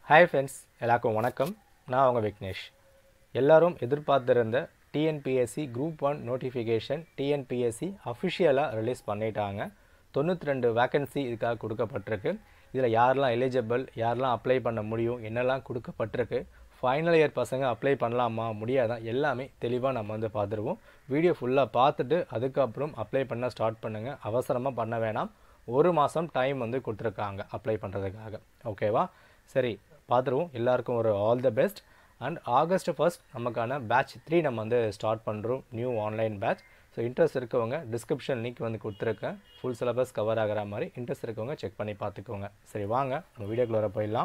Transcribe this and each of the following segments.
hi friends எல்லாருக்கும் வணக்கம் நான் உங்கள் விக்னேஷ் எல்லாரும் எதிர்பார்த்திருந்த TNPSC group one notification TNPSC அஃபிஷியலாக ரிலீஸ் பண்ணிட்டாங்க தொண்ணூற்றி ரெண்டு வேக்கன்சி இதுக்காக கொடுக்கப்பட்டிருக்கு இதில் யாரெல்லாம் எலிஜிபிள் யாரெல்லாம் அப்ளை பண்ண முடியும் என்னெல்லாம் கொடுக்கப்பட்டிருக்கு ஃபைனல் இயர் பசங்க அப்ளை பண்ணலாமா முடியாதா எல்லாமே தெளிவாக நம்ம வந்து பார்த்துருவோம் வீடியோ ஃபுல்லாக பார்த்துட்டு அதுக்கப்புறம் அப்ளை பண்ண ஸ்டார்ட் பண்ணுங்கள் அவசரமாக பண்ண வேணாம் ஒரு மாதம் டைம் வந்து கொடுத்துருக்காங்க அப்ளை பண்ணுறதுக்காக ஓகேவா சரி பார்த்துருவோம் எல்லாருக்கும் ஒரு all the best and August first நமக்கான பேட்ச் த்ரீ நம்ம வந்து ஸ்டார்ட் பண்ணுறோம் new online batch so interest இருக்கவங்க டிஸ்கிரிப்ஷன் லிங்க் வந்து கொடுத்துருக்கேன் ஃபுல் சிலபஸ் கவர் ஆகிற மாதிரி இன்ட்ரெஸ்ட் இருக்கவங்க செக் பண்ணி பார்த்துக்கோங்க சரி வாங்க நம்ம வீடியோக்குள்ள வர போயிடலாம்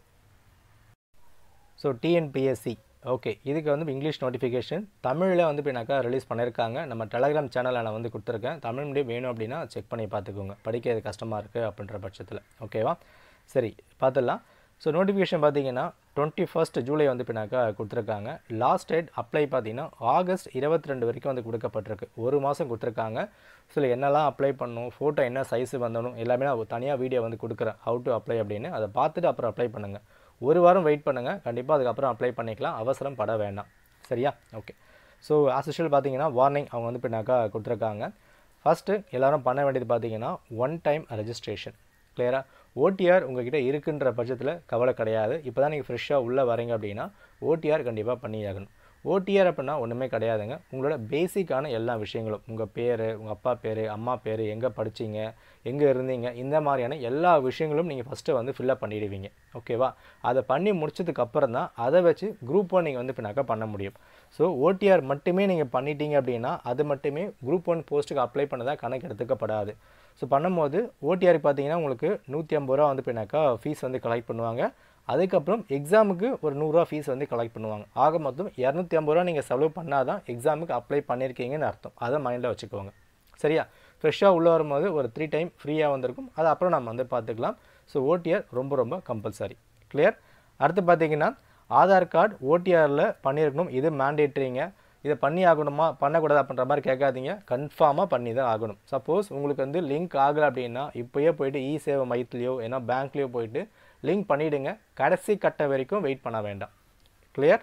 ஸோ டிஎன்பிஎஸ்சி ஓகே இதுக்கு வந்து இங்கிலீஷ் நோட்டிஃபிகேஷன் தமிழில் வந்து பின்னாக்கா ரிலீஸ் பண்ணியிருக்காங்க நம்ம டெலகிராம் சேனலில் நான் வந்து கொடுத்துருக்கேன் தமிழ் மீடியம் வேணும் அப்படின்னா செக் பண்ணி பார்த்துக்கோங்க படிக்கிறது கஷ்டமாக இருக்குது அப்படின்ற பட்சத்தில் ஓகேவா சரி பார்த்துடலாம் ஸோ நோட்டிஃபிகேஷன் பார்த்தீங்கன்னா டுவெண்ட்டி ஃபஸ்ட் ஜூலை வந்து பின்னாக்கா கொடுத்துருக்காங்க லாஸ்ட் டேட் அப்ளை பார்த்தீங்கன்னா ஆகஸ்ட் இருபத்தி ரெண்டு வரைக்கும் வந்து கொடுக்கப்பட்டிருக்கு ஒரு மாதம் கொடுத்துருக்காங்க ஸோ என்னெல்லாம் அப்ளை பண்ணணும் ஃபோட்டோ என்ன சைஸு வந்தணும் எல்லாமே நான் தனியாக வீடியோ வந்து கொடுக்குறேன் ஹவு டு அப்ளை அப்படின்னு அதை பார்த்துட்டு அப்புறம் அப்ளை பண்ணுங்கள் ஒரு வாரம் வெயிட் பண்ணுங்கள் கண்டிப்பாக அதுக்கப்புறம் அப்ளை பண்ணிக்கலாம் அவசரம் பட வேண்டாம் சரியா ஓகே ஸோ ஆஸ் யூஷுவல் பார்த்தீங்கன்னா வார்னிங் அவங்க வந்து பின்னாக்கா கொடுத்துருக்காங்க ஃபஸ்ட்டு எல்லாரும் பண்ண வேண்டியது பார்த்தீங்கன்னா ஒன் டைம் ரெஜிஸ்ட்ரேஷன் கிளியராக ஓடிஆர் உங்ககிட்ட இருக்குன்ற பட்சத்தில் கவலை கிடையாது இப்போ தான் நீங்கள் ஃப்ரெஷ்ஷாக உள்ளே வரீங்க அப்படின்னா ஓடிஆர் கண்டிப்பாக பண்ணியாகணும் ஓடிஆர் அப்படின்னா ஒன்றுமே கிடையாதுங்க உங்களோட பேசிக்கான எல்லா விஷயங்களும் உங்கள் பேர் உங்கள் அப்பா பேர் அம்மா பேர் எங்கே படிச்சீங்க எங்கே இருந்தீங்க இந்த மாதிரியான எல்லா விஷயங்களும் நீங்கள் ஃபஸ்ட்டு வந்து ஃபில்லப் பண்ணிடுவீங்க ஓகேவா அதை பண்ணி முடிச்சதுக்கு அப்புறம் தான் அதை வச்சு குரூப் ஒன் நீங்கள் வந்து பின்னாக்கா பண்ண முடியும் ஸோ ஓடிஆர் மட்டுமே நீங்கள் பண்ணிட்டீங்க அப்படின்னா அது மட்டுமே குரூப் ஒன் போஸ்ட்டுக்கு அப்ளை பண்ணதாக கணக்கு எடுத்துக்கப்படாது ஸோ பண்ணும்போது ஓடிஆர் பார்த்தீங்கன்னா உங்களுக்கு நூற்றி ஐம்பது ரூபா வந்து பின்னாக்கா ஃபீஸ் வந்து கலெக்ட் பண்ணுவாங்க அதுக்கப்புறம் எக்ஸாமுக்கு ஒரு நூறுரூவா ஃபீஸ் வந்து கலெக்ட் பண்ணுவாங்க ஆக மொத்தம் இரநூத்தி ஐம்பது ரூபா நீங்கள் செலவு பண்ணால் தான் எக்ஸாமுக்கு அப்ளை பண்ணியிருக்கீங்கன்னு அர்த்தம் அதை மைண்டில் வச்சுக்கோங்க சரியா ஃப்ரெஷ்ஷாக உள்ளே வரும்போது ஒரு த்ரீ டைம் ஃப்ரீயாக வந்திருக்கும் அது அப்புறம் நம்ம வந்து பார்த்துக்கலாம் ஸோ ஓடிஆர் ரொம்ப ரொம்ப கம்பல்சரி கிளியர் அடுத்து பார்த்தீங்கன்னா ஆதார் கார்டு ஓடிஆரில் பண்ணியிருக்கணும் இது மேண்டேட்ரிங்க இதை பண்ணி ஆகணுமா பண்ணக்கூடாது அப்படின்ற மாதிரி கேட்காதீங்க கன்ஃபார்மாக பண்ணி தான் ஆகணும் சப்போஸ் உங்களுக்கு வந்து லிங்க் ஆகலை அப்படின்னா இப்போயே போயிட்டு இ சேவை மையத்துலையோ ஏன்னா பேங்க்லேயோ போயிட்டு லிங்க் பண்ணிவிடுங்க கடைசி கட்ட வரைக்கும் வெயிட் பண்ண வேண்டாம் கிளியர்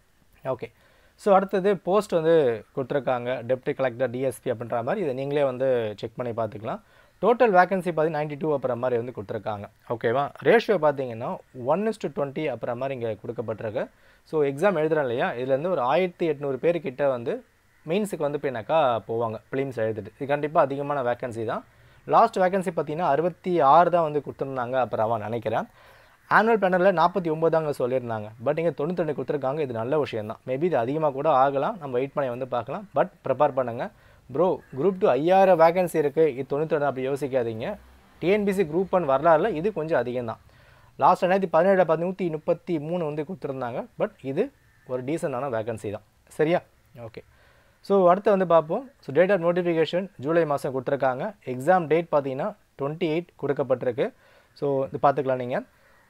ஓகே ஸோ அடுத்தது போஸ்ட் வந்து கொடுத்துருக்காங்க டெப்டி கலெக்டர் டிஎஸ்பி அப்படின்ற மாதிரி இதை நீங்களே வந்து செக் பண்ணி பார்த்துக்கலாம் டோட்டல் வேகன்சி பார்த்தீங்கன்னா நைன்டி டூ அப்புறம் மாதிரி வந்து கொடுத்துருக்காங்க ஓகேவா ரேஷியோ பார்த்தீங்கன்னா ஒன் இஸ் டு டுவெண்ட்டி அப்புறம் மாதிரி இங்கே கொடுக்கப்பட்டிருக்கு ஸோ எக்ஸாம் எழுதுறோம் இல்லையா இதுலேருந்து ஒரு ஆயிரத்தி எட்நூறு பேர்கிட்ட வந்து மெயின்ஸுக்கு வந்து போயினாக்கா போவாங்க ஃபிலிம்ஸ் எழுதிட்டு இது கண்டிப்பாக அதிகமான வேகன்சி தான் லாஸ்ட் வேகன்சி பார்த்தீங்கன்னா அறுபத்தி ஆறு தான் வந்து கொடுத்துருந்தாங்க அப்புறம் அவன் நினைக்கிறேன் ஆனுவல் பேனலில் நாற்பத்தி ஒம்பதாங்க சொல்லியிருந்தாங்க பட் இங்கே தொண்ணூத்தொன்று கொடுத்துருக்காங்க இது நல்ல விஷயம் தான் மேபி இது அதிகமாக கூட ஆகலாம் நம்ம வெயிட் பண்ணி வந்து பார்க்கலாம் பட் ப்ரிப்பேர் பண்ணுங்கள் ப்ரோ குரூப் டூ ஐயாயிரம் வேகன்சி இருக்குது இது தொண்ணூத்தொன்று அப்படி யோசிக்காதீங்க டிஎன்பிசி குரூப் ஒன் வரலாறுல இது கொஞ்சம் அதிகம் தான் லாஸ்ட் ரெண்டாயிரத்தி பதினேழு பதினூற்றி முப்பத்தி மூணு வந்து கொடுத்துருந்தாங்க பட் இது ஒரு டீசெண்டான வேகன்சி தான் சரியா ஓகே ஸோ அடுத்து வந்து பார்ப்போம் so date of notification July மாதம் கொடுத்துருக்காங்க எக்ஸாம் டேட் பார்த்தீங்கன்னா டுவெண்ட்டி எயிட் கொடுக்கப்பட்டிருக்கு ஸோ இது பார்த்துக்கலாம் நீங்கள்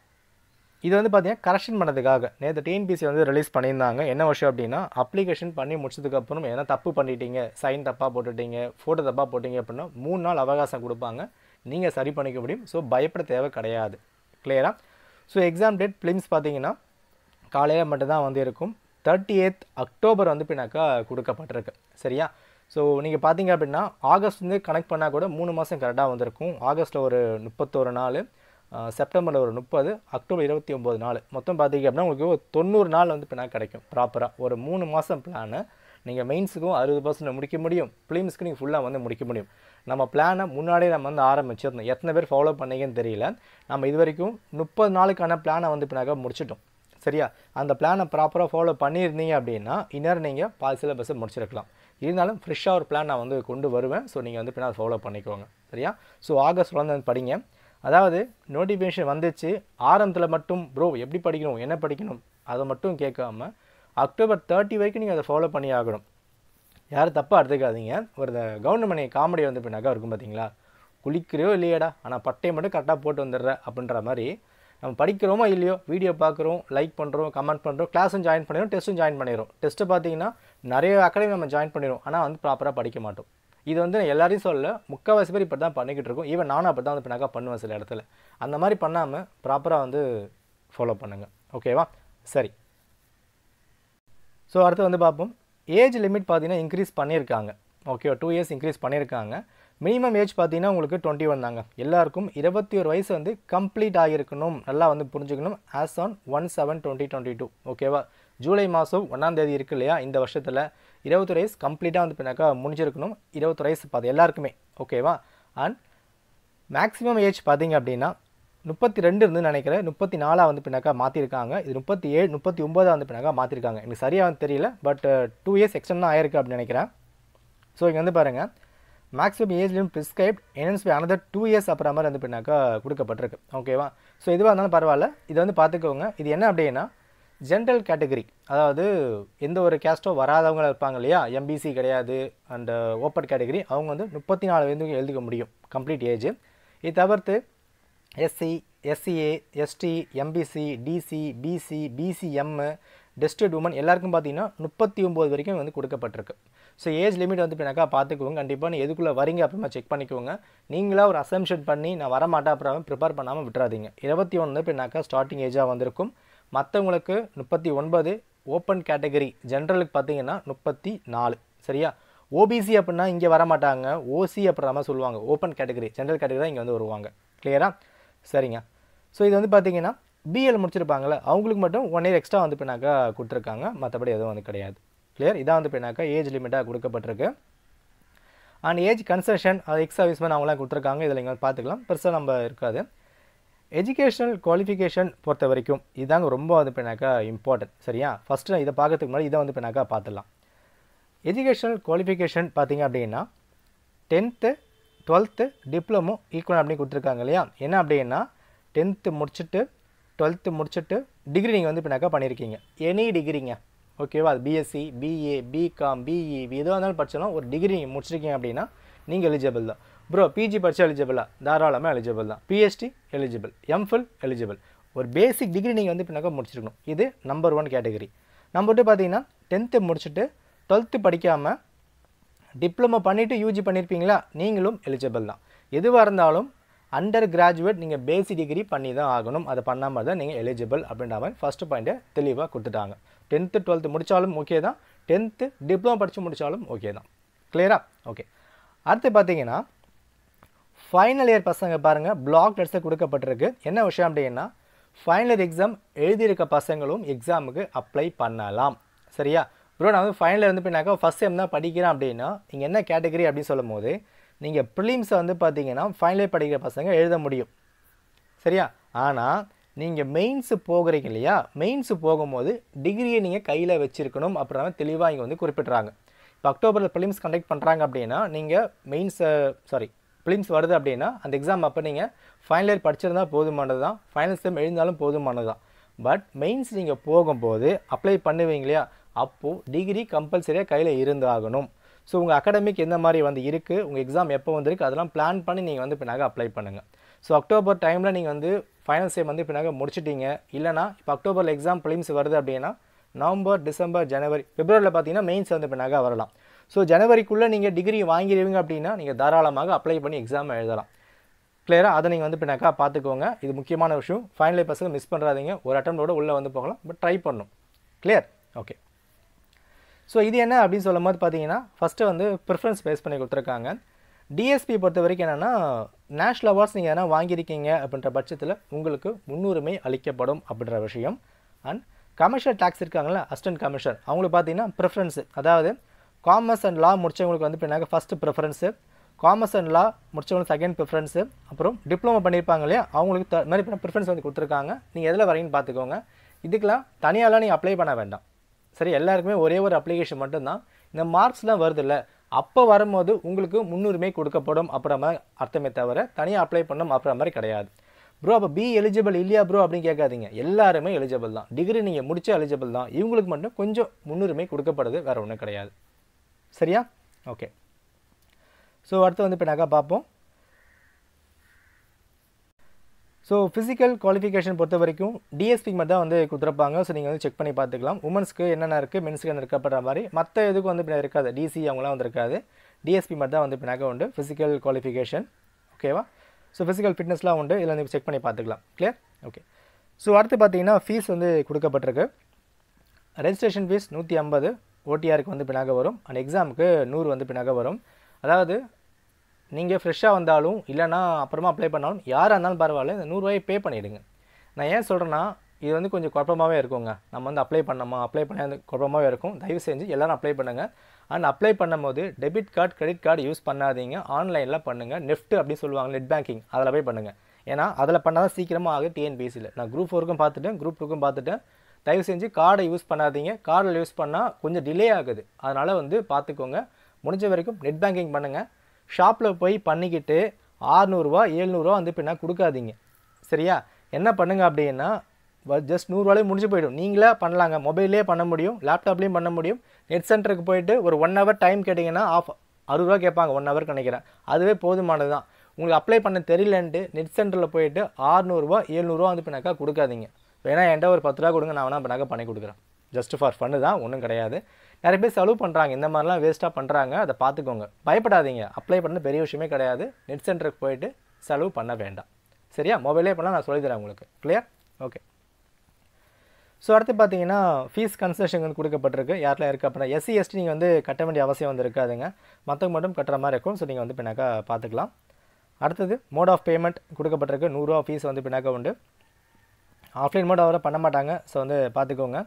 இது வந்து பார்த்தீங்கன்னா கரெக்ஷன் பண்ணதுக்காக நேற்று டிஎன்பிசி வந்து ரிலீஸ் பண்ணியிருந்தாங்க என்ன விஷயம் அப்படின்னா அப்ளிகேஷன் பண்ணி முடிச்சதுக்கப்புறம் எதனா தப்பு பண்ணிட்டீங்க சைன் தப்பாக போட்டுட்டீங்க ஃபோட்டோ தப்பாக போட்டிங்க அப்படின்னா மூணு நாள் அவகாசம் கொடுப்பாங்க நீங்கள் சரி பண்ணிக்க முடியும் ஸோ பயப்பட தேவை கிடையாது கிளியரா ஸோ எக்ஸாம் டேட் ஃபிலிம்ஸ் பார்த்தீங்கன்னா காலையில் மட்டும்தான் வந்து இருக்கும் தேர்ட்டி எய்த் அக்டோபர் வந்து பின்னாக்கா கொடுக்கப்பட்டிருக்கு சரியா ஸோ நீங்கள் பார்த்தீங்க அப்படின்னா ஆகஸ்ட் வந்து கனெக்ட் பண்ணால் கூட மூணு மாதம் கரெக்டாக வந்திருக்கும் ஆகஸ்ட்டில் ஒரு முப்பத்தோரு நாள் செப்டம்பரில் ஒரு முப்பது அக்டோபர் இருபத்தி ஒம்பது நாள் மொத்தம் பார்த்தீங்க அப்படின்னா உங்களுக்கு ஒரு தொண்ணூறு நாள் வந்து பின்னா கிடைக்கும் ப்ராப்பராக ஒரு மூணு மாதம் பிளானை நீங்கள் மெயின்ஸுக்கும் அறுபது பர்சன்ட் முடிக்க முடியும் ஃபிலிம்ஸ்க்கு நீங்கள் ஃபுல்லாக வந்து முடிக்க முடியும் நம்ம பிளானை முன்னாடியே நம்ம வந்து ஆரம்பிச்சிருந்தோம் எத்தனை பேர் ஃபாலோ பண்ணீங்கன்னு தெரியல நம்ம இது வரைக்கும் முப்பது நாளுக்கான பிளானை வந்து பின்னாக்க முடிச்சிட்டோம் சரியா அந்த பிளானை ப்ராப்பராக ஃபாலோ பண்ணியிருந்தீங்க அப்படின்னா இந்நேரம் நீங்கள் பாதி சிலபஸை முடிச்சிருக்கலாம் இருந்தாலும் ஃப்ரெஷ்ஷாக ஒரு பிளான் நான் வந்து கொண்டு வருவேன் ஸோ நீங்கள் வந்து பின்னால் ஃபாலோ பண்ணிக்கோங்க சரியா ஸோ ஆகஸ்ட் வந்து படிங்க அதாவது நோட்டிஃபிகேஷன் வந்துச்சு ஆரம்பத்தில் மட்டும் ப்ரோ எப்படி படிக்கணும் என்ன படிக்கணும் அதை மட்டும் கேட்காம அக்டோபர் தேர்ட்டி வரைக்கும் நீங்கள் அதை ஃபாலோ பண்ணி ஆகணும் யாரும் தப்பாக எடுத்துக்காதீங்க ஒரு கவர்மெண்ட் காமெடி வந்து பின்னாக்கா இருக்கும் பார்த்தீங்களா குளிக்கிறையோ இல்லையாடா ஆனால் பட்டையை மட்டும் கரெக்டாக போட்டு வந்துடுற அப்படின்ற மாதிரி நம்ம படிக்கிறோமோ இல்லையோ வீடியோ பார்க்குறோம் லைக் பண்ணுறோம் கமெண்ட் பண்ணுறோம் கிளாஸும் ஜாயின் பண்ணிடுறோம் டெஸ்ட்டும் ஜாயின் பண்ணிடுறோம் டெஸ்ட்டு பார்த்தீங்கன்னா நிறைய அகாடமி நம்ம ஜாயின் பண்ணிடுவோம் ஆனால் வந்து ப்ராப்பராக படிக்க மாட்டோம் இது வந்து நான் எல்லாரையும் சொல்ல முக்கால்வாசி பேர் இப்படி தான் பண்ணிக்கிட்டு இருக்கோம் ஈவன் நானும் அப்படி தான் வந்து பின்னாக்கா பண்ணுவேன் சில இடத்துல அந்த மாதிரி பண்ணாமல் ப்ராப்பராக வந்து ஃபாலோ பண்ணுங்கள் ஓகேவா சரி ஸோ அடுத்து வந்து பார்ப்போம் ஏஜ் லிமிட் பார்த்தீங்கன்னா இன்க்ரீஸ் பண்ணியிருக்காங்க ஓகேவா டூ இயர்ஸ் இன்க்ரீஸ் பண்ணியிருக்காங்க மினிமம் ஏஜ் பார்த்தீங்கன்னா உங்களுக்கு டுவெண்ட்டி ஒன் தாங்க எல்லாருக்கும் இருபத்தி ஒரு வயசு வந்து கம்ப்ளீட் ஆகியிருக்கணும் நல்லா வந்து புரிஞ்சுக்கணும் as on one seven twenty twenty two ஓகேவா ஜூலை மாதம் ஒன்றாம் தேதி இருக்கு இல்லையா இந்த வருஷத்தில் இருபத்தொரு வயசு கம்ப்ளீட்டாக வந்து பின்னாக்கா முடிஞ்சிருக்கணும் இருபத்தொரு வயசு பார்த்து எல்லாருக்குமே ஓகேவா அண்ட் மேக்ஸிமம் ஏஜ் பார்த்தீங்க அப்படின்னா முப்பத்தி ரெண்டு இருந்து நினைக்கிறேன் முப்பத்தி நாலாக வந்து பின்னாக்கா மாற்றிருக்காங்க இது முப்பத்தி ஏழு முப்பத்தி ஒம்போதாக வந்து பின்னாக்கா மாற்றிருக்காங்க எனக்கு சரியாக வந்து தெரியல பட் டூ இயர்ஸ் எக்ஸ்டன் தான் ஆயிருக்கு அப்படின்னு நினைக்கிறேன் ஸோ இங்கே வந்து பாருங்கள் maximum age limit prescribed enhanced by another two years அப்புறம் மாதிரி வந்து பின்னாக்கா கொடுக்கப்பட்டிருக்கு ஓகேவா ஸோ இதுவாக இருந்தாலும் பரவாயில்ல இதை வந்து பார்த்துக்கோங்க இது என்ன அப்படின்னா ஜென்ரல் கேட்டகரி அதாவது எந்த ஒரு கேஸ்ட்டோ வராதவங்க இருப்பாங்க இல்லையா எம்பிசி கிடையாது அண்ட் ஓப்பன் கேட்டகரி அவங்க வந்து முப்பத்தி நாலு வயது எழுதிக்க முடியும் கம்ப்ளீட் ஏஜ் இது தவிர்த்து SC SCA ST MBC DC BC BCM destitute women எல்லாருக்கும் பார்த்தீங்கன்னா முப்பத்தி ஒம்பது வரைக்கும் வந்து கொடுக்கப்பட்டிருக்கு ஸோ ஏஜ் லிமிட் வந்து பின்னாக்கா பார்த்துக்கோங்க கண்டிப்பாக நீ எதுக்குள்ளே வரீங்க அப்புறமா செக் பண்ணிக்கோங்க நீங்களாக ஒரு அசம்ஷன் பண்ணி நான் வரமாட்டேன் அப்புறம் ப்ரிப்பேர் பண்ணாமல் விட்டுறாதீங்க இருபத்தி ஒன்று பின்னாக்கா ஸ்டார்டிங் ஏஜாக வந்திருக்கும் மற்றவங்களுக்கு முப்பத்தி ஒன்பது ஓப்பன் கேட்டகரி ஜென்ரலுக்கு பார்த்தீங்கன்னா முப்பத்தி நாலு சரியா ஓபிசி அப்படின்னா இங்கே வரமாட்டாங்க ஓசி அப்படின்ற மாதிரி சொல்லுவாங்க ஓப்பன் கேட்டகரி ஜென்ரல் கேட்டகரி தான் இங்கே வந்து வருவாங்க கிளியரா சரிங்க ஸோ இது வந்து பார்த்தீங்கன்னா பிஎல் முடிச்சிருப்பாங்கள்ல அவங்களுக்கு மட்டும் ஒன் இயர் எக்ஸ்ட்ரா வந்து பின்னாக்கா கொடுத்துருக்காங்க மற்றபடி எதுவும் வந்து கிடையாது கிளியர் இதான் வந்து பின்னாக்கா ஏஜ் லிமிட்டாக கொடுக்கப்பட்டிருக்கு அண்ட் ஏஜ் கன்செஷன் அது எக்ஸ் சர்வீஸ்மேன் அவங்களாம் கொடுத்துருக்காங்க இதில் இங்கே பார்த்துக்கலாம் பெருசாக நம்ம இருக்காது எஜுகேஷனல் குவாலிஃபிகேஷன் பொறுத்த வரைக்கும் இதாங்க ரொம்ப வந்து பின்னாக்கா இம்பார்ட்டன்ட் சரியா ஃபஸ்ட்டு நான் இதை பார்க்கறதுக்கு முன்னாடி இதை வந்து பின்னாக்கா பார்த்துடலாம் எஜுகேஷனல் குவாலிஃபிகேஷன் பார்த்தீங்க அப்படின்னா டென்த்து டுவெல்த்து டிப்ளமோ ஈக்குவல் அப்படின்னு கொடுத்துருக்காங்க இல்லையா என்ன அப்படின்னா டென்த்து முடிச்சுட்டு டுவெல்த்து முடிச்சுட்டு டிகிரி நீங்கள் வந்து பின்னாக்கா பண்ணியிருக்கீங்க எனி டிகிரிங்க ஓகேவா அது பிஎஸ்சி பிஏ பிகாம் பிஇ எதுவாக இருந்தாலும் படித்தாலும் ஒரு டிகிரி நீங்கள் முடிச்சிருக்கீங்க அப்படின்னா நீங்கள் எலிஜிபிள் தான் ப்ரோ பிஜி படித்தா எலிஜிபிளா தாராளமாக எலிஜிபிள் தான் பிஹெச்டி எலிஜிபிள் எம்ஃபில் எலிஜிபிள் ஒரு பேசிக் டிகிரி நீங்கள் வந்து பின்னாக்கா முடிச்சிருக்கணும் இது number one category number two பார்த்தீங்கன்னா டென்த்து முடிச்சுட்டு டுவெல்த்து படிக்காமல் டிப்ளமோ பண்ணிவிட்டு யூஜி பண்ணியிருப்பீங்களா நீங்களும் எலிஜிபிள் தான் எதுவாக இருந்தாலும் அண்டர் கிராஜுவேட் நீங்கள் பேசிக் டிகிரி பண்ணி தான் ஆகணும் அதை பண்ணாமல் தான் நீங்கள் எலிஜிபிள் அப்படின்ற மாதிரி ஃபஸ்ட்டு பாயிண்ட்டை தெளிவாக கொடுத்துட்டாங்க டென்த்து டுவெல்த்து முடித்தாலும் ஓகே தான் டென்த்து டிப்ளமோ படித்து முடித்தாலும் ஓகே தான் கிளியரா ஓகே அடுத்து பார்த்தீங்கன்னா ஃபைனல் இயர் பசங்க பாருங்கள் பிளாக் லெட்ஸை கொடுக்கப்பட்டிருக்கு என்ன விஷயம் அப்படின்னா ஃபைனல் இயர் எக்ஸாம் எழுதியிருக்க பசங்களும் எக்ஸாமுக்கு அப்ளை பண்ணலாம் சரியா ப்ரோ நான் வந்து ஃபைனல் இயர் வந்து பின்னாக்கா ஃபஸ்ட் டைம் தான் படிக்கிறேன் அப்படின்னா நீங்கள் என்ன கேட்டகரி அப்படின்னு சொல்லும் போது நீங்கள் ப்ரிலிம்ஸை வந்து பார்த்தீங்கன்னா ஃபைனல் இயர் படிக்கிற பசங்க எழுத முடியும் சரியா ஆனால் நீங்கள் மெயின்ஸு போகிறீங்க இல்லையா மெயின்ஸு போகும்போது டிகிரியை நீங்கள் கையில் வச்சுருக்கணும் அப்புறம் தெளிவாக இங்கே வந்து குறிப்பிட்றாங்க இப்போ அக்டோபரில் ப்ரிலிம்ஸ் கண்டக்ட் பண்ணுறாங்க அப்படின்னா நீங்கள் மெயின்ஸை சாரி ப்ரிலிம்ஸ் வருது அப்படின்னா அந்த எக்ஸாம் அப்போ நீங்கள் ஃபைனல் இயர் படிச்சிருந்தா போதுமானது தான் ஃபைனல் செம் எழுந்தாலும் போதுமானது தான் பட் மெயின்ஸ் நீங்கள் போகும்போது அப்ளை பண்ணுவீங்க இல்லையா அப்போது டிகிரி கம்பல்சரியாக கையில் இருந்தாகணும் ஸோ உங்கள் அகாடமிக் எந்த மாதிரி வந்து இருக்குது உங்கள் எக்ஸாம் எப்போ வந்திருக்கு அதெல்லாம் பிளான் பண்ணி நீங்கள் வந்து பின்னாக அப்ளை பண்ணுங்கள் ஸோ அக்டோபர் டைமில் நீங்கள் வந்து ஃபைனல் செம் வந்து பின்னாக முடிச்சிட்டீங்க இல்லைனா இப்போ அக்டோபரில் எக்ஸாம் ப்ரிலிம்ஸ் வருது அப்படின்னா நவம்பர் டிசம்பர் ஜனவரி பிப்ரவரியில் பார்த்தீங்கன்னா மெயின்ஸ் வந்து பின்னாக வரலாம் ஸோ ஜனவரிக்குள்ளே நீங்கள் டிகிரி வாங்கிடுவீங்க அப்படின்னா நீங்கள் தாராளமாக அப்ளை பண்ணி எக்ஸாம் எழுதலாம் கிளியராக அதை நீங்கள் வந்து பின்னாக்கா பார்த்துக்கோங்க இது முக்கியமான விஷயம் ஃபைனல் பசங்க மிஸ் பண்ணுறாதீங்க ஒரு அட்டம்ப்டோட உள்ளே வந்து போகலாம் பட் ட்ரை பண்ணும் கிளியர் ஓகே ஸோ இது என்ன அப்படின்னு சொல்லும் போது பார்த்தீங்கன்னா ஃபஸ்ட்டு வந்து ப்ரிஃபரன்ஸ் பேஸ் பண்ணி கொடுத்துருக்காங்க டிஎஸ்பி பொறுத்த வரைக்கும் என்னென்னா நேஷ்னல் அவார்ட்ஸ் நீங்கள் எதனா வாங்கியிருக்கீங்க அப்படின்ற பட்சத்தில் உங்களுக்கு முன்னுரிமை அளிக்கப்படும் அப்படின்ற விஷயம் அண்ட் கமர்ஷியல் டேக்ஸ் இருக்காங்களா அசிஸ்டன்ட் கமிஷனர் அவங்களுக்கு பார்த்தீங்கன்னா ப்ரிஃபரன்ஸு அதாவது காமர்ஸ் அண்ட் லா முடித்தவங்களுக்கு வந்து பின்னாங்க first preference commerce and law முடிச்சவங்களுக்கு செகண்ட் ப்ரிஃபரன்ஸு அப்புறம் டிப்ளமோ பண்ணியிருப்பாங்க இல்லையா அவங்களுக்கு த மாதிரி பண்ண ப்ரிஃபரன்ஸ் வந்து கொடுத்துருக்காங்க நீங்கள் எதில் வரீங்கன்னு பார்த்துக்கோங்க இதுக்கெலாம் தனியாலாம் நீங்கள் அப்ளை பண்ண வேண்டாம் சரி எல்லாருக்குமே ஒரே ஒரு அப்ளிகேஷன் மட்டும்தான் இந்த மார்க்ஸ்லாம் வருது இல்லை அப்போ வரும்போது உங்களுக்கு முன்னுரிமை கொடுக்கப்படும் அப்புறம் மாதிரி அர்த்தமே தவிர தனியாக அப்ளை பண்ணணும் அப்புறம் மாதிரி கிடையாது ப்ரோ அப்போ பி எலிஜிபிள் இல்லையா ப்ரோ அப்படின்னு கேட்காதீங்க எல்லாருமே எலிஜிபிள் தான் டிகிரி நீங்கள் முடிச்ச எலிஜிபிள் தான் இவங்களுக்கு மட்டும் கொஞ்சம் முன்னுரிமை கொடுக்கப்படுது வேறு ஒன்றும் கிடையாது சரியா ஓகே ஸோ அடுத்து வந்து இப்போ நாக்கா பார்ப்போம் ஸோ ஃபிசிக்கல் குவாலிஃபிகேஷன் பொறுத்த வரைக்கும் டிஎஸ்பிக்கு மட்டும் தான் வந்து கொடுத்துருப்பாங்க ஸோ நீங்கள் வந்து செக் பண்ணி பார்த்துக்கலாம் உமன்ஸ்க்கு என்னென்ன இருக்குது மென்ஸ்க்கு என்ன இருக்கப்படுற மாதிரி மற்ற இதுக்கு வந்து பின்னாடி இருக்காது டிசி அவங்களாம் வந்து இருக்காது டிஎஸ்பி மட்டும் தான் வந்து பின்னாக்க உண்டு ஃபிசிக்கல் குவாலிஃபிகேஷன் ஓகேவா ஸோ ஃபிசிக்கல் ஃபிட்னஸ்லாம் உண்டு இதில் வந்து செக் பண்ணி பார்த்துக்கலாம் கிளியர் ஓகே ஸோ அடுத்து பார்த்தீங்கன்னா ஃபீஸ் வந்து கொடுக்கப்பட்டிருக்கு ரெஜிஸ்ட்ரேஷன் ஃபீஸ் நூற்றி ஐம்பது ஓடிஆருக்கு வந்து பின்னாக வரும் அண்ட் எக்ஸாமுக்கு நூறு வந்து பின்னாக வரும் அதாவது நீங்கள் ஃப்ரெஷ்ஷாக வந்தாலும் இல்லைனா அப்புறமா அப்ளை பண்ணாலும் யாராக இருந்தாலும் பரவாயில்ல இந்த நூறுரூவாயை பே பண்ணிவிடுங்க நான் ஏன் சொல்கிறேன்னா இது வந்து கொஞ்சம் குழப்பமாகவே இருக்குங்க நம்ம வந்து அப்ளை பண்ணோமா அப்ளை பண்ண வந்து குழப்பமாகவே இருக்கும் தயவு செஞ்சு எல்லோரும் அப்ளை பண்ணுங்கள் அண்ட் அப்ளை பண்ணும்போது debit card credit card use பண்ணாதீங்க ஆன்லைனில் பண்ணுங்கள் நெஃப்ட் அப்படின்னு சொல்லுவாங்க நெட் பேங்கிங் அதில் போய் பண்ணுங்கள் ஏன்னா அதில் பண்ணால் தான் சீக்கிரமாக ஆகும் டிஎன்பிஎஸ்சியில் நான் குரூப் ஃபோருக்கும் பார்த்துட்டேன் குரூப் டூக்கும் பார்த்துட்டேன் தயவு செஞ்சு கார்டை யூஸ் பண்ணாதீங்க கார்டில் யூஸ் பண்ணால் கொஞ்சம் டிலே ஆகுது அதனால் வந்து பார்த்துக்கோங்க முடிஞ்ச வரைக்கும் நெட் பேங்கிங் பண்ணுங்கள் ஷாப்பில் போய் பண்ணிக்கிட்டு ஆறுநூறுவா ஏழ்நூறுவா வந்து பின்னா கொடுக்காதீங்க சரியா என்ன பண்ணுங்க அப்படின்னா ஜஸ்ட் நூறுரூவாலே முடிஞ்சு போயிடும் நீங்களே பண்ணலாங்க மொபைல்லே பண்ண முடியும் லேப்டாப்லேயும் பண்ண முடியும் நெட் சென்டருக்கு போயிட்டு ஒரு ஒன் ஹவர் டைம் கேட்டிங்கன்னா ஆஃப் அறுபது ரூபா கேட்பாங்க ஒன் ஹவர் நினைக்கிறேன் அதுவே போதுமானது தான் உங்களுக்கு அப்ளை பண்ண தெரியலன்ட்டு நெட் சென்டரில் போயிட்டு ஆறுநூறுவா ஏழ்நூறுவா வந்து பின்னாக்கா கொடுக்காதீங்க வேணா என்கிட்ட ஒரு பத்து ரூபா கொடுங்க நான் வேணா பின்னாக்கா பண்ணி கொடுக்குறேன் ஜஸ்ட் ஃபார் ஃபன்னு தான் ஒன்றும் கிடையாது நிறைய பேர் செலவு பண்ணுறாங்க இந்த மாதிரிலாம் வேஸ்ட்டாக பண்ணுறாங்க அதை பார்த்துக்கோங்க பயப்படாதீங்க அப்ளை பண்ண பெரிய விஷயமே கிடையாது நெட் சென்டருக்கு போயிட்டு செலவு பண்ண வேண்டாம் சரியா மொபைலே பண்ணால் நான் சொல்லித்தரேன் உங்களுக்கு கிளியர் ஓகே ஸோ அடுத்து பார்த்தீங்கன்னா ஃபீஸ் கன்செஷன் வந்து கொடுக்கப்பட்டிருக்கு யாரெல்லாம் இருக்குது அப்படின்னா எஸ்சி எஸ்டி நீங்கள் வந்து கட்ட வேண்டிய அவசியம் வந்து இருக்காதுங்க மற்றவங்க மட்டும் கட்டுற மாதிரி இருக்கும் ஸோ நீங்கள் வந்து பின்னாக்கா பார்த்துக்கலாம் அடுத்தது மோட் ஆஃப் பேமெண்ட் கொடுக்கப்பட்டிருக்கு நூறுரூவா ஃபீஸ் வந்து பின்னாக்கா உண்டு ஆஃப்லைன் மோட் அவரை பண்ண மாட்டாங்க ஸோ வந்து பார்த்துக்கோங்க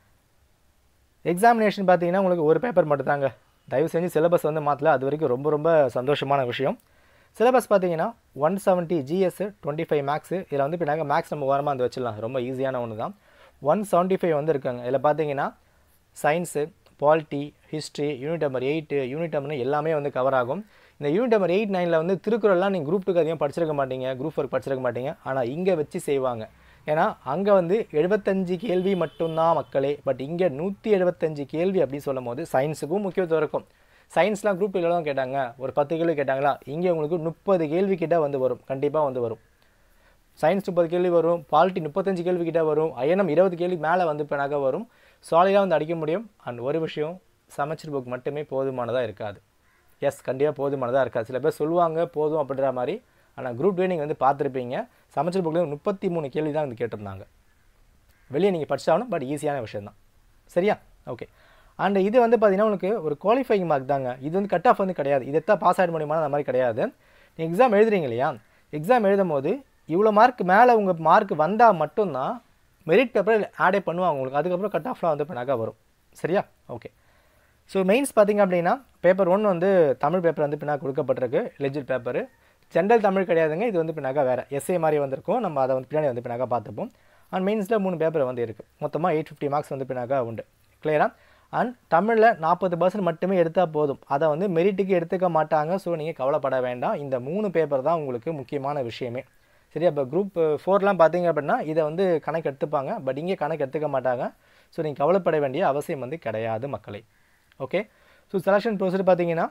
எக்ஸாமினேஷன் பார்த்தீங்கன்னா உங்களுக்கு ஒரு பேப்பர் மட்டும்தாங்க தயவு செஞ்சு சிலபஸ் வந்து மாற்றல அது வரைக்கும் ரொம்ப ரொம்ப சந்தோஷமான விஷயம் சிலபஸ் பார்த்தீங்கன்னா one seventy GS twenty five marks இதில் வந்து பின்னாங்க மேக்ஸ் நம்ம ஓரமாக வந்து வச்சிடலாம் ரொம்ப ஈஸியான ஒன்று தான் ஒன் செவன்ட்டி ஃபைவ் வந்து இருக்காங்க இதில் பார்த்தீங்கன்னா science polity history unit number eight unit number எல்லாமே வந்து கவர் ஆகும் இந்த யூனிட் நம்பர் எயிட் நைனில் வந்து திருக்குறள்லாம் நீங்கள் குரூப் டூக்கு அதிகம் படிச்சிருக்க மாட்டீங்க குரூப் ஒர்க் படிச்சிருக்க மாட்டீங்க ஆனால் இங்கே வச்சு செய்வாங்க ஏன்னா அங்கே வந்து எழுபத்தஞ்சு கேள்வி மட்டும்தான் மக்களே பட் இங்கே நூற்றி எழுபத்தஞ்சு கேள்வி அப்படின்னு சொல்லும் போது சயின்ஸுக்கும் முக்கியத்துவம் இருக்கும் சயின்ஸ்லாம் குரூப் தான் கேட்டாங்க ஒரு பத்து கேள்வி கேட்டாங்களா இங்கே உங்களுக்கு முப்பது கேள்வி கிட்ட வந்து வரும் கண்டிப்பாக வந்து வரும் சயின்ஸ் முப்பது கேள்வி வரும் பாலிட்டி முப்பத்தஞ்சு கேள்வி கிட்ட வரும் ஐஎன்எம் இருபது கேள்வி மேலே வந்து பின்னாக வரும் சாலிடாக வந்து அடிக்க முடியும் அண்ட் ஒரு விஷயம் சமைச்சர் புக் மட்டுமே போதுமானதாக இருக்காது எஸ் கண்டிப்பாக போதுமானதாக இருக்காது சில பேர் சொல்லுவாங்க போதும் அப்படின்ற மாதிரி ஆனால் குரூப் டூ நீங்கள் வந்து பார்த்துருப்பீங்க சமைச்சர் புக்கில் முப்பத்தி மூணு கேள்வி தான் வந்து கேட்டிருந்தாங்க வெளியே நீங்கள் படிச்சாலும் பட் ஈஸியான விஷயம் தான் சரியா ஓகே அண்ட் இது வந்து பார்த்தீங்கன்னா உங்களுக்கு ஒரு குவாலிஃபைங் மார்க் தாங்க இது வந்து கட் ஆஃப் வந்து கிடையாது இதை தான் பாஸ் ஆகிட முடியுமா அந்த மாதிரி கிடையாது நீங்கள் எக்ஸாம் எழுதுறீங்க இல்லையா எக்ஸாம் எழுதும் போது இவ்வளோ மார்க் மேலே உங்கள் மார்க் வந்தால் மட்டும்தான் மெரிட் பேப்பர் ஆடே பண்ணுவாங்க உங்களுக்கு அதுக்கப்புறம் கட் ஆஃப்லாம் வந்து பின்னாக்கா வரும் சரியா ஓகே ஸோ மெயின்ஸ் பார்த்தீங்க அப்படின்னா பேப்பர் ஒன் வந்து தமிழ் பேப்பர் வந்து பின்னாக கொடுக்கப்பட்டிருக்கு லெஜிட் பேப்பரு ஜென்ரல் தமிழ் கிடையாதுங்க இது வந்து பின்னாக்கா வேறு எஸ்ஏ மாதிரி வந்திருக்கும் நம்ம அதை வந்து பின்னாடி வந்து பின்னாக்கா பார்த்துப்போம் அண்ட் மெயின்ஸில் மூணு பேப்பர் வந்து இருக்குது மொத்தமாக எயிட் ஃபிஃப்டி மார்க்ஸ் வந்து பின்னாக்கா உண்டு கிளியரா அண்ட் தமிழில் நாற்பது பர்சன்ட் மட்டுமே எடுத்தால் போதும் அதை வந்து மெரிட்டுக்கு எடுத்துக்க மாட்டாங்க ஸோ நீங்கள் கவலைப்பட வேண்டாம் இந்த மூணு பேப்பர் தான் உங்களுக்கு முக்கியமான விஷயமே சரி அப்போ குரூப் ஃபோர்லாம் பார்த்தீங்க அப்படின்னா இதை வந்து கணக்கு எடுத்துப்பாங்க பட் இங்கே கணக்கு எடுத்துக்க மாட்டாங்க ஸோ நீங்கள் கவலைப்பட வேண்டிய அவசியம் வந்து கிடையாது மக்களை ஓகே ஸோ செலெக்ஷன் ப்ரொசீஜர் பார்த்தீங்கன்னா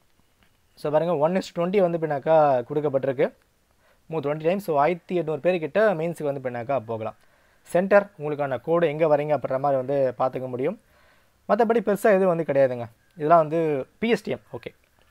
ஸோ பாருங்கள் ஒன் இஸ் டுவெண்ட்டி வந்து பின்னாக்கா கொடுக்கப்பட்டிருக்கு மூ டுவெண்ட்டி டைம்ஸ் ஸோ ஆயிரத்தி எட்நூறு பேர்கிட்ட மெயின்ஸுக்கு வந்து பின்னாக்கா போகலாம் சென்டர் உங்களுக்கான கோடு எங்கே வரீங்க அப்படின்ற மாதிரி வந்து பார்த்துக்க முடியும் மற்றபடி பெருசாக எதுவும் வந்து கிடையாதுங்க இதெல்லாம் வந்து பிஎஸ்டிஎம் ஓகே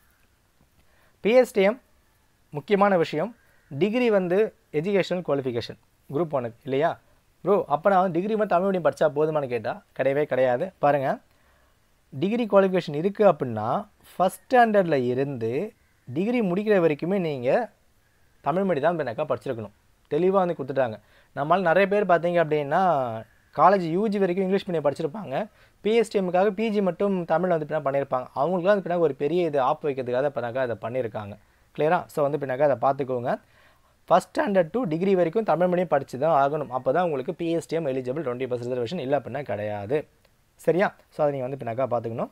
பிஎஸ்டிஎம் முக்கியமான விஷயம் டிகிரி வந்து எஜுகேஷனல் குவாலிஃபிகேஷன் குரூப் ஒனுக்கு இல்லையா ப்ரோ அப்போ நான் வந்து டிகிரி மட்டும் தமிழ் மீடியம் படித்தா போதுமானு கேட்டால் கிடையவே கிடையாது பாருங்கள் டிகிரி குவாலிஃபிகேஷன் இருக்குது அப்படின்னா ஃபஸ்ட் ஸ்டாண்டர்டில் இருந்து டிகிரி முடிக்கிற வரைக்குமே நீங்கள் தமிழ் மீடியம் தான் பின்னாக்கா படிச்சிருக்கணும் தெளிவாக வந்து கொடுத்துட்டாங்க நம்மளால் நிறைய பேர் பார்த்தீங்க அப்படின்னா காலேஜ் யூஜி வரைக்கும் இங்கிலீஷ் மீடியம் படிச்சிருப்பாங்க பிஎஸ்டிஎம்முக்காக பிஜி மட்டும் தமிழ் வந்து பின்னா பண்ணியிருப்பாங்க அவங்களுக்குலாம் வந்து பின்னாக்க ஒரு பெரிய இது ஆப் வைக்கிறதுக்காக பின்னாக்கா அதை பண்ணியிருக்காங்க கிளியரா ஸோ வந்து பின்னாக்கா அதை பார்த்துக்கோங்க ஃபஸ்ட் ஸ்டாண்டர்ட் டு டிகிரி வரைக்கும் தமிழ் மீடியம் படித்து தான் ஆகணும் அப்போ தான் உங்களுக்கு PSTM eligible twenty percent reservation இல்லை அப்படின்னா கிடையாது சரியா ஸோ அதை நீங்கள் வந்து பின்னாக்கா பார்த்துக்கணும்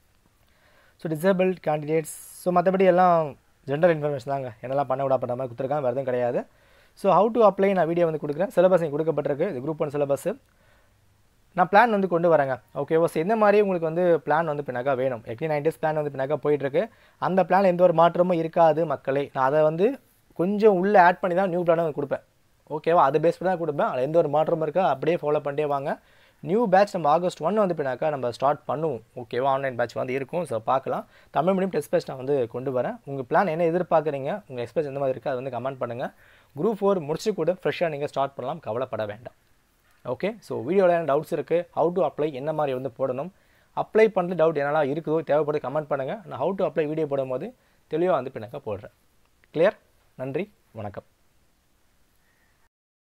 ஸோ டிசேபிள் கேண்டிடேட்ஸ் ஸோ மற்றபடி எல்லாம் ஜென்ரல் இன்ஃபர்மேஷன் தாங்க என்னெல்லாம் பண்ண விடா பண்ணுற மாதிரி கொடுத்துருக்காங்க வேறு எதுவும் கிடையாது ஸோ ஹவு டு அப்ளை நான் வீடியோ வந்து கொடுக்குறேன் சிலபஸ் இங்கே கொடுக்கப்பட்டிருக்கு இது குரூப் ஒன் சிலபஸ் நான் பிளான் வந்து கொண்டு வரேங்க ஓகேவா ஸோ எந்த மாதிரி உங்களுக்கு வந்து பிளான் வந்து பின்னாக்கா வேணும் எக்னி நைன் டேஸ் பிளான் வந்து பின்னாக்கா போயிட்டுருக்கு அந்த பிளான் எந்த ஒரு மாற்றமும் இருக்காது மக்களே நான் அதை வந்து கொஞ்சம் உள்ளே ஆட் பண்ணி தான் நியூ பிளானை கொடுப்பேன் ஓகேவா அது பேஸ் பண்ணி தான் கொடுப்பேன் அதில் எந்த ஒரு மாற்றமும் இருக்கா அப்படியே ஃபாலோ பண்ணிட்டே வாங்க நியூ பேட்ச் நம்ம ஆகஸ்ட் ஒன் வந்து பின்னாக்கா நம்ம ஸ்டார்ட் பண்ணுவோம் ஓகேவா ஆன்லைன் பேட்ச் வந்து இருக்கும் ஸோ பார்க்கலாம் தமிழ் மீடியம் டெஸ்ட் பேட்ச் நான் வந்து கொண்டு வரேன் உங்கள் பிளான் என்ன எதிர்பார்க்குறீங்க உங்கள் எக்ஸ்பெக்ட் எந்த மாதிரி இருக்குது அது வந்து கமெண்ட் பண்ணுங்கள் குரூப் ஃபோர் முடிச்சு கூட ஃப்ரெஷ்ஷாக நீங்கள் ஸ்டார்ட் பண்ணலாம் கவலைப்பட வேண்டாம் ஓகே ஸோ வீடியோவில் என்ன டவுட்ஸ் இருக்குது ஹவு டு அப்ளை என்ன மாதிரி வந்து போடணும் அப்ளை பண்ணுற டவுட் என்னெல்லாம் இருக்குதோ தேவைப்பட்டு கமெண்ட் பண்ணுங்கள் நான் ஹவு டு அப்ளை வீடியோ போடும்போது தெளிவாக வந்து பின்னாக்க போடுறேன் கிளியர் நன்றி வணக்கம்